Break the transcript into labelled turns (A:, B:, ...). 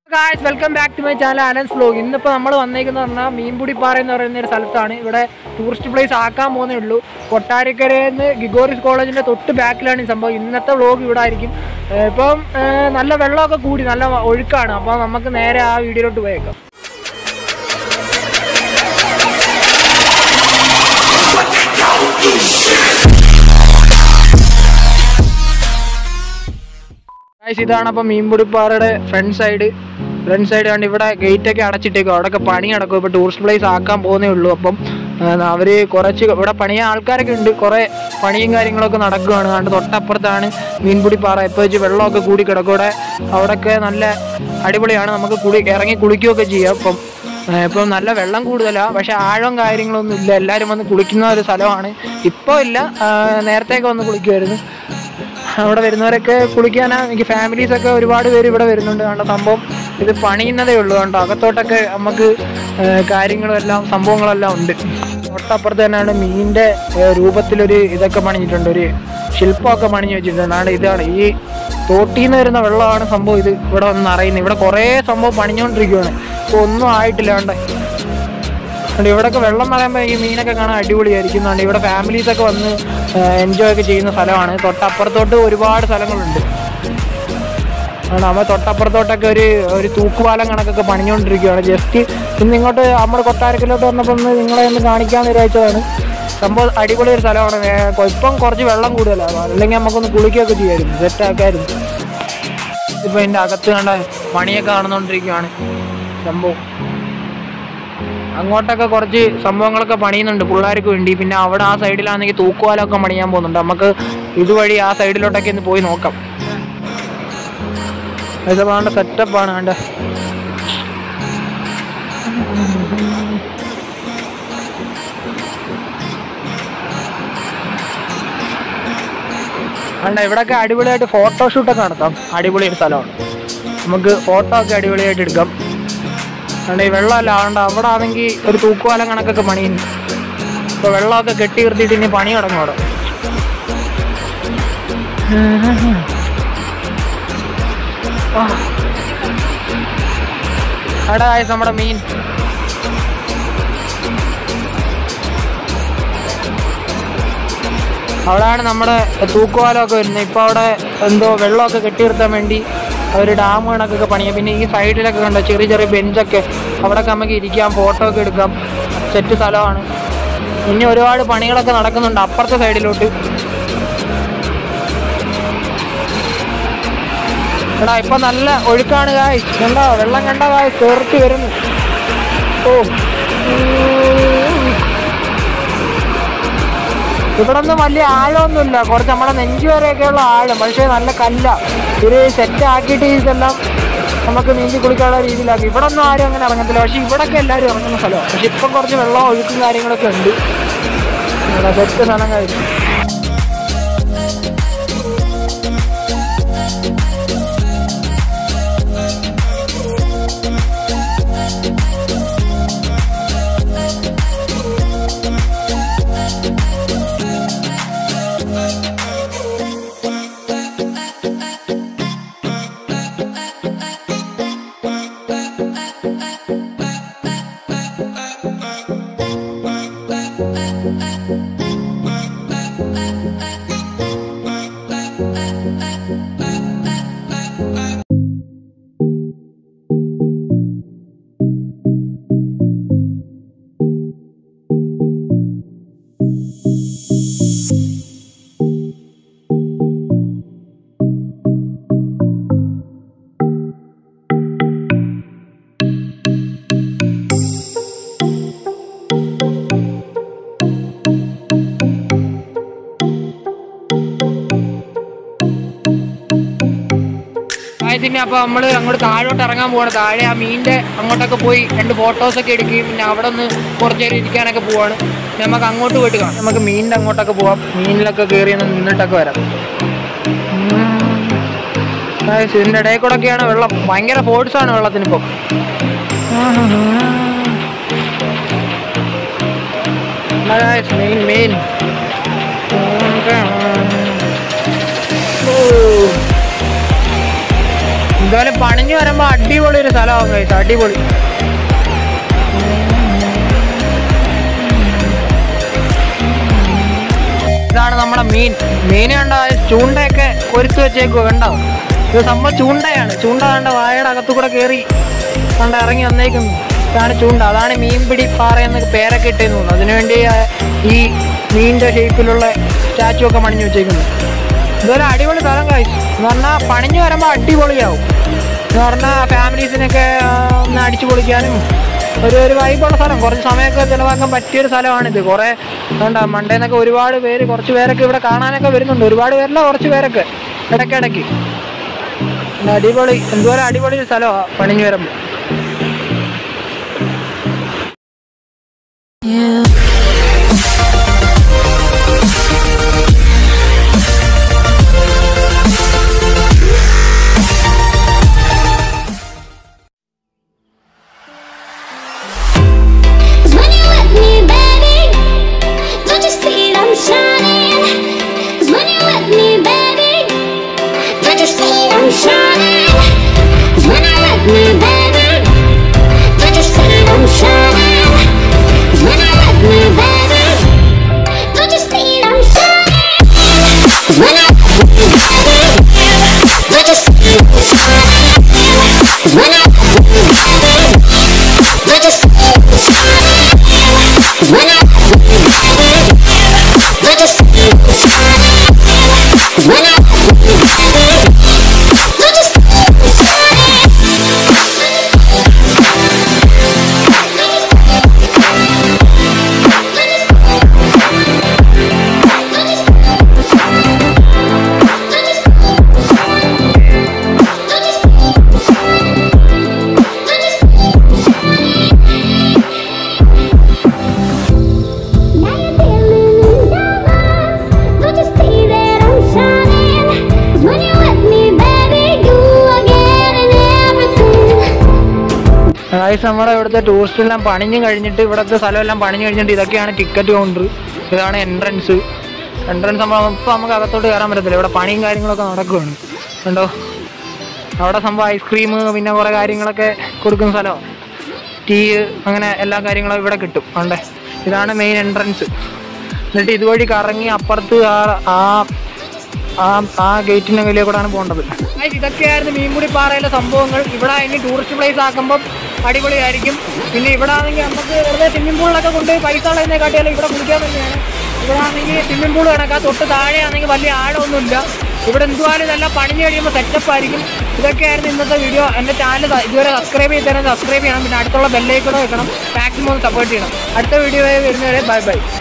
A: Guys welcome back to my channel അനൻസ് vlog ഇന്നിപ്പോൾ നമ്മൾ വന്നേക്കുന്ന പറഞ്ഞാൽ മീൻപുടിപ്പാറ എന്ന് പറയുന്ന ഒരു സ്ഥലത്താണ് ഇവിടെ ടൂറിസ്റ്റ് പ്ലേസ് ആക്കാൻ പോകുന്നേ ഉള്ളൂ കൊട്ടാരക്കരയിൽ നിന്ന് ഗിഗോറിസ് കോളേജിൻ്റെ തൊട്ട് ബാക്കിലാണ് ഈ സംഭവം ഇന്നത്തെ വ്ലോഗ് ഇവിടെ ആയിരിക്കും ഏഹ് ഇപ്പം ഏഹ് നല്ല വെള്ളമൊക്കെ കൂടി നല്ല ഒഴുക്കാണ് അപ്പോൾ നമുക്ക് നേരെ ആ വീഡിയോയിലോട്ട് പോയേക്കാം ഗായ്സ് ഇതാണ് അപ്പം മീൻപുടിപ്പാറയുടെ ഫ്രണ്ട് സൈഡ് ഫ്രണ്ട് സൈഡ് കണ്ട് ഇവിടെ ഗേറ്റ് ഒക്കെ അടച്ചിട്ടേക്കും അവിടെയൊക്കെ പണി നടക്കും ഇപ്പോൾ ടൂറിസ്റ്റ് പ്ലേസ് ആക്കാൻ പോകുന്നേ ഉള്ളൂ അപ്പം അവർ കുറച്ച് ഇവിടെ പണിയാൻ ആൾക്കാരൊക്കെ ഉണ്ട് കുറേ പണിയും കാര്യങ്ങളൊക്കെ നടക്കുകയാണ് കണ്ട് തൊട്ടപ്പുറത്താണ് മീൻപുടിപ്പാറ ഇപ്പോൾ വെച്ച് വെള്ളമൊക്കെ കൂടി കിടക്കും ഇവിടെ അവിടെയൊക്കെ നല്ല അടിപൊളിയാണ് നമുക്ക് കുളി ഇറങ്ങി കുളിക്കുകയൊക്കെ ചെയ്യാം അപ്പം ഏഹ് ഇപ്പം നല്ല വെള്ളം കൂടുതലാണ് പക്ഷെ ആഴം കാര്യങ്ങളൊന്നും ഇല്ല എല്ലാവരും വന്ന് കുളിക്കുന്ന ഒരു സ്ഥലമാണ് ഇപ്പോൾ ഇല്ല ആഹ് നേരത്തെയൊക്കെ വന്ന് കുളിക്കുമായിരുന്നു അവിടെ വരുന്നവരൊക്കെ കുളിക്കാനാ എനിക്ക് ഫാമിലീസ് ഒക്കെ ഒരുപാട് പേര് ഇവിടെ വരുന്നുണ്ട് കണ്ട സംഭവം ഇത് പണിയുന്നതേ ഉള്ളൂ കണ്ടോ അകത്തോട്ടൊക്കെ നമുക്ക് ഏഹ് കാര്യങ്ങളും എല്ലാം സംഭവങ്ങളെല്ലാം ഉണ്ട് തൊട്ടപ്പുറത്ത് തന്നെയാണ് മീനിന്റെ ഏഹ് രൂപത്തിലൊരു ഇതൊക്കെ പണിഞ്ഞിട്ടുണ്ട് ഒരു ശില്പമൊക്കെ പണിഞ്ഞു വെച്ചിട്ടുണ്ട് ആണ് ഇതാണ് ഈ തോട്ടിൽ നിന്ന് വരുന്ന വെള്ളമാണ് സംഭവം ഇത് ഇവിടെ വന്ന് അറിയുന്നത് ഇവിടെ കുറേ സംഭവം പണിഞ്ഞുകൊണ്ടിരിക്കുകയാണ് ഇപ്പോൾ ഒന്നും ആയിട്ടില്ല കണ്ടേ അതുകൊണ്ട് ഇവിടെയൊക്കെ വെള്ളം പറയുമ്പോൾ ഈ മീനൊക്കെ കാണാൻ അടിപൊളിയായിരിക്കും അതുകൊണ്ട് ഇവിടെ ഫാമിലീസ് ഒക്കെ വന്ന് എൻജോയ് ഒക്കെ ചെയ്യുന്ന സ്ഥലമാണ് തൊട്ടപ്പുറത്തോട്ട് ഒരുപാട് സ്ഥലങ്ങളുണ്ട് അതുകൊണ്ട് നമ്മൾ തൊട്ടപ്പുറത്തോട്ടൊക്കെ ഒരു ഒരു തൂക്കുപാലം കണക്കൊക്കെ പണിഞ്ഞുകൊണ്ടിരിക്കുകയാണ് ജസ്റ്റ് ഇന്ന് ഇങ്ങോട്ട് നമ്മുടെ കൊട്ടാരക്കലോട്ട് വന്നപ്പോൾ ഒന്ന് നിങ്ങളെ ഒന്ന് കാണിക്കാമെന്ന് വിചാരിച്ചതാണ് സംഭവം അടിപൊളി ഒരു സ്ഥലമാണ് വേ- ഇപ്പം കുറച്ച് വെള്ളം കൂടുതലാണ് അല്ലെങ്കിൽ നമുക്കൊന്ന് കുളിക്കുകയൊക്കെ ചെയ്യായിരുന്നു സെറ്റാക്കായിരുന്നു ഇപ്പോൾ ഇതിൻ്റെ അകത്ത് കണ്ട പണിയൊക്കെ നടന്നുകൊണ്ടിരിക്കുകയാണ് സംഭവം അങ്ങോട്ടൊക്കെ കുറച്ച് സംഭവങ്ങളൊക്കെ പണിയുന്നുണ്ട് പിള്ളേർക്ക് വേണ്ടി പിന്നെ അവിടെ ആ സൈഡിലാണെങ്കിൽ തൂക്കുവാലൊക്കെ പണിയാൻ പോകുന്നുണ്ട് നമുക്ക് ഇതുവഴി ആ സൈഡിലോട്ടൊക്കെ ഒന്ന് പോയി നോക്കാം ഇതൊക്കെ വേണ്ട സെറ്റപ്പാണ് വേണ്ട വേണ്ട ഇവിടെയൊക്കെ അടിപൊളിയായിട്ട് ഫോട്ടോഷൂട്ടൊക്കെ നടത്താം അടിപൊളി ഒരു സ്ഥലമാണ് നമുക്ക് ഫോട്ടോ ഒക്കെ അടിപൊളിയായിട്ട് എടുക്കാം അതുകൊണ്ട് ഈ വെള്ളമല്ല അതുകൊണ്ട് അവിടെ ആണെങ്കിൽ ഒരു തൂക്കുവാലം കണക്കൊക്കെ പണിയുന്നു ഇപ്പോൾ വെള്ളമൊക്കെ കെട്ടി നിർത്തിയിട്ട് ഇനി പണി തുടങ്ങും അവിടെ ആ. അവിടെ ആയ നമ്മുടെ മീൻ അവിടെയാണ് നമ്മുടെ തൂക്കുവാലമൊക്കെ വരുന്നത് ഇപ്പോൾ അവിടെ എന്തോ വെള്ളമൊക്കെ കെട്ടി നിർത്താൻ വേണ്ടി ഒരു ഡാം കണക്കൊക്കെ പണിയാം പിന്നെ ഈ സൈഡിലൊക്കെ കണ്ടോ ചെറിയ ചെറിയ ബെഞ്ചൊക്കെ അവിടെയൊക്കെ നമുക്ക് ഇരിക്കാം ഫോട്ടോ ഒക്കെ എടുക്കാം സെറ്റ് സ്ഥലമാണ് ഇനി ഒരുപാട് പണികളൊക്കെ നടക്കുന്നുണ്ട് അപ്പുറത്തെ സൈഡിലോട്ട് എടാ ഇപ്പൊ നല്ല ഒഴുക്കാണ് കായ് കണ്ടോ വെള്ളം കണ്ടോ കായ് ചേർത്ത് വരുന്നു ഓ ഇവിടെ ഒന്നും വലിയ ആഴമൊന്നുമില്ല കുറച്ച് നമ്മുടെ നെഞ്ചു വരെയൊക്കെയുള്ള ആഴം പക്ഷേ നല്ല കല്ല ഒരു സെറ്റ് ആക്കിയിട്ട് ഇതെല്ലാം നമുക്ക് നീന്തി കുളിക്കാനുള്ള രീതിയിലാക്കി ഇവിടെ ഒന്നും ആരും അങ്ങനെ ഇറങ്ങത്തില്ല പക്ഷെ ഇവിടൊക്കെ എല്ലാവരും ഇറങ്ങുന്ന സ്ഥലമാണ് പക്ഷെ ഇപ്പം കുറച്ച് വെള്ളം ഒഴുക്കും കാര്യങ്ങളൊക്കെ ഉണ്ട് ഇവിടെ സെറ്റ് സ്ഥലം കഴിഞ്ഞു ആയതിന് അപ്പോൾ നമ്മൾ അങ്ങോട്ട് താഴോട്ട് ഇറങ്ങാൻ പോവാണ് താഴെ ആ മീനിൻ്റെ അങ്ങോട്ടൊക്കെ പോയി രണ്ട് ഫോട്ടോസൊക്കെ എടുക്കുകയും പിന്നെ അവിടെ ഒന്ന് കുറച്ച് നേരം ഇരിക്കാനൊക്കെ പോവാണ് പിന്നെ നമുക്ക് അങ്ങോട്ട് പോയിട്ട് കാണാം നമുക്ക് മീനിൻ്റെ അങ്ങോട്ടൊക്കെ പോവാം മീനിലൊക്കെ കയറി ഒന്ന് നിന്നിട്ടൊക്കെ വരാം ഗായ്സ്, ഇതിൻ്റെ ഇടയിൽ കൂടെ ഒക്കെയാണ് വെള്ളം ഭയങ്കര ഫോഴ്സാണ് വെള്ളത്തിനിപ്പോൾ മെയിൻ മെയിൻ ഓ എന്തായാലും പണിഞ്ഞു വരുമ്പോൾ അടിപൊളി ഒരു സ്ഥലമാകും കഴിച്ചു അടിപൊളി ഇതാണ് നമ്മുടെ മീൻ മീൻ കണ്ട ചൂണ്ടയൊക്കെ കൊരുത്ത് വെച്ചേക്കുക കണ്ടോ ഇത് സംഭവം ചൂണ്ടയാണ് ചൂണ്ട കണ്ട വാഴയുടെ അകത്തു കൂടെ കയറി കണ്ട ഇറങ്ങി വന്നേക്കുന്നു ഇതാണ് ചൂണ്ട അതാണ് മീൻപിടി പാറ എന്ന പേരൊക്കെ ഇട്ടേന്ന് തോന്നുന്നു അതിനുവേണ്ടി ആ ഈ മീനിന്റെ ഷേപ്പിലുള്ള സ്റ്റാച്ചു ഒക്കെ പണിഞ്ഞു വെച്ചേക്കുന്നു ഇതൊരു അടിപൊളി സ്ഥലം കഴിച്ചു എന്ന് പറഞ്ഞാൽ പണിഞ്ഞു വരുമ്പോൾ അടിപൊളിയാവും എന്ന് പറഞ്ഞാൽ ഫാമിലീസിനൊക്കെ ആ, ഒന്ന് അടിച്ചു പൊളിക്കാനും ഒരു ഒരു വൈബുള്ള സ്ഥലം കുറച്ച് സമയമൊക്കെ ചിലവാക്കാൻ പറ്റിയൊരു സ്ഥലമാണിത് കുറേ എന്താ മണ്ടേന്നൊക്കെ ഒരുപാട് പേര് കുറച്ച് പേരൊക്കെ ഇവിടെ കാണാനൊക്കെ വരുന്നുണ്ട് ഒരുപാട് പേരല്ല കുറച്ച് പേരൊക്കെ ഇടയ്ക്കിടയ്ക്ക് പിന്നെ അടിപൊളി എന്തോരം അടിപൊളി ഒരു സ്ഥലമാണ് പണിഞ്ഞു വരുമ്പോൾ
B: Cause when you with me, baby, don't you see I'm shining? Cause when you with me, baby, don't you see I'm shining? Cause when you with me, baby, don't you see I'm shining? Cause when you with me, baby, don't you see I'm shining? Cause when you with me, baby, don't you see I'm shining? Cause when you with me, baby, don't you see I'm shining? Cause when I don't you see I'm shining? Cause when I don't you see I'm shining? Now you're feeling in diamonds. Don't you see that I'm shining? 'Cause when you're with me, baby, you are getting everything.
A: Guys നമ്മുടെ ഇവിടുത്തെ tourist എല്ലാം പണിഞ്ഞു കഴിഞ്ഞിട്ട് ഇവിടുത്തെ സ്ഥലമെല്ലാം പണിഞ്ഞു കഴിഞ്ഞിട്ട് ഇതൊക്കെയാണ് ticket counter ഇതാണ് എൻട്രൻസ് എൻട്രൻസ് നമ്മൾ ഇപ്പം നമുക്ക് അകത്തോട്ട് കയറാൻ പറ്റത്തില്ല ഇവിടെ പണിയും കാര്യങ്ങളൊക്കെ നടക്കുകയാണ് കണ്ടോ അവിടെ സംഭവം ഐസ്ക്രീം പിന്നെ കുറേ കാര്യങ്ങളൊക്കെ കൊടുക്കുന്ന സ്ഥലമാണ് ടീ അങ്ങനെ എല്ലാ കാര്യങ്ങളും ഇവിടെ കിട്ടും കണ്ടേ ഇതാണ് മെയിൻ എൻട്രൻസ് എന്നിട്ട് ഇതുവഴി കറങ്ങി അപ്പുറത്ത് ആ ആ ആ ആ ഗേറ്റിന്റെ വലിയ കൂടെയാണ് പോകേണ്ടത് ഇതൊക്കെയായിരുന്നു മീൻമുടി പാറയിലെ സംഭവങ്ങൾ ഇവിടെ ഇനി ടൂറിസ്റ്റ് പ്ലേസ് ആക്കുമ്പോൾ അടിപൊളിയായിരിക്കും പിന്നെ ഇവിടെ ആണെങ്കിൽ നമുക്ക് വെറുതെ സ്വിമ്മിംഗ് പൂളിലൊക്കെ കൊണ്ട് പൈസ ഉള്ളതിനെക്കാട്ടിയാലും ഇവിടെ കുളിക്കാൻ തന്നെയാണ് ഇവിടെ ആണെങ്കിൽ സ്വിമ്മിംഗ് പൂൾ കണക്കാ തൊട്ട് താഴെയാണെങ്കിൽ വലിയ ആഴമൊന്നുമില്ല ഇവിടെ എന്തുവാനും ഇതെല്ലാം പണിഞ്ഞു കഴിയുമ്പോൾ സെറ്റപ്പ് ആയിരിക്കും ഇതൊക്കെയായിരുന്നു ഇന്നത്തെ വീഡിയോ എൻ്റെ ചാനൽ ഇതുവരെ സബ്സ്ക്രൈബ് ചെയ്ത് തരാൻ സബ്സ്ക്രൈബ് ചെയ്യണം പിന്നെ അടുത്തുള്ള ബെല്ലൈക്കണോ വെക്കണം മാക്സിമം സപ്പോർട്ട് ചെയ്യണം അടുത്ത വീഡിയോ വരുന്നവരെ ബൈ ബൈ